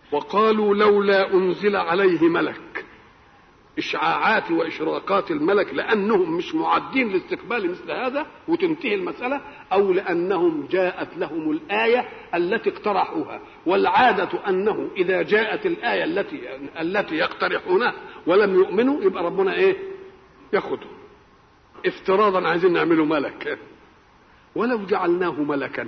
وقالوا لولا انزل عليه ملك اشعاعات واشراقات الملك لانهم مش معدين لاستقبال مثل هذا وتنتهي المساله او لانهم جاءت لهم الايه التي اقترحوها والعاده انه اذا جاءت الايه التي التي يقترحونها ولم يؤمنوا يبقى ربنا ايه ياخذهم افتراضا عايزين نعمله ملك ولو جعلناه ملكا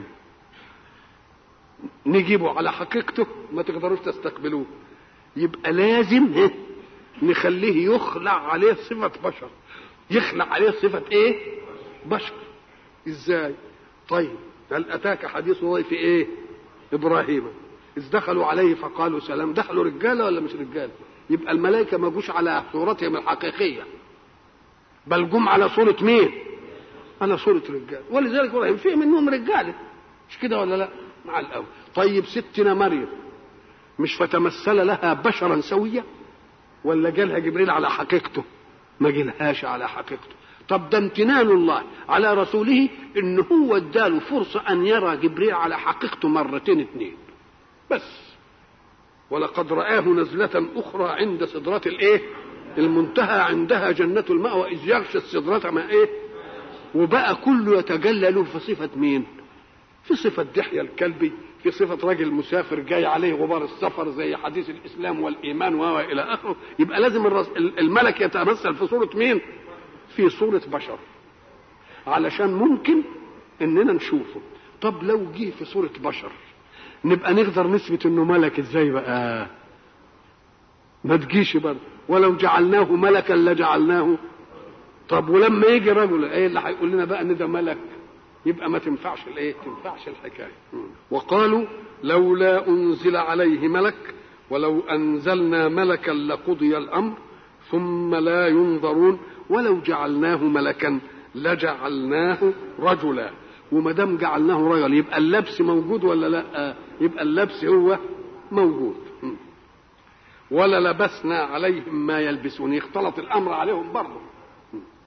نجيبه على حقيقته ما تقدروش تستقبلوه يبقى لازم نخليه يخلع عليه صفة بشر يخلع عليه صفة ايه بشر ازاي طيب هل اتاك حديث ضيف ايه ابراهيم اذ دخلوا عليه فقالوا سلام دخلوا رجاله ولا مش رجاله يبقى الملائكه ما جوش على صورتهم الحقيقيه بل جم على صوره مين على صوره رجال ولذلك ابراهيم فيه منهم رجاله مش كده ولا لا مع الاول طيب ستنا مريم مش فتمثل لها بشرا سويا ولا جالها جبريل على حقيقته ما جالهاش على حقيقته طب ده امتنان الله على رسوله ان هو اداله فرصه ان يرى جبريل على حقيقته مرتين اتنين بس ولقد رآه نزلة أخرى عند سدرة الإيه؟ المنتهى عندها جنة المأوى إذ يغشى السدرة ما إيه؟ وبقى كله يتجلى له في صفة مين؟ في صفة دحية الكلبي في صفة راجل مسافر جاي عليه غبار السفر زي حديث الإسلام والإيمان وإلى آخره يبقى لازم الملك يتمثل في صورة مين؟ في صورة بشر علشان ممكن إننا نشوفه طب لو جه في صورة بشر نبقى نقدر نثبت إنه ملك إزاي بقى؟ ما تجيش برضه ولو جعلناه ملكا لجعلناه طب ولما يجي رجل ايه اللي هيقول لنا بقى ان ده ملك يبقى ما تنفعش الايه تنفعش الحكايه وقالوا لولا انزل عليه ملك ولو انزلنا ملكا لقضي الامر ثم لا ينظرون ولو جعلناه ملكا لجعلناه رجلا وما دام جعلناه رجل يبقى اللبس موجود ولا لا يبقى اللبس هو موجود ولا لبسنا عليهم ما يلبسون اختلط الامر عليهم برضه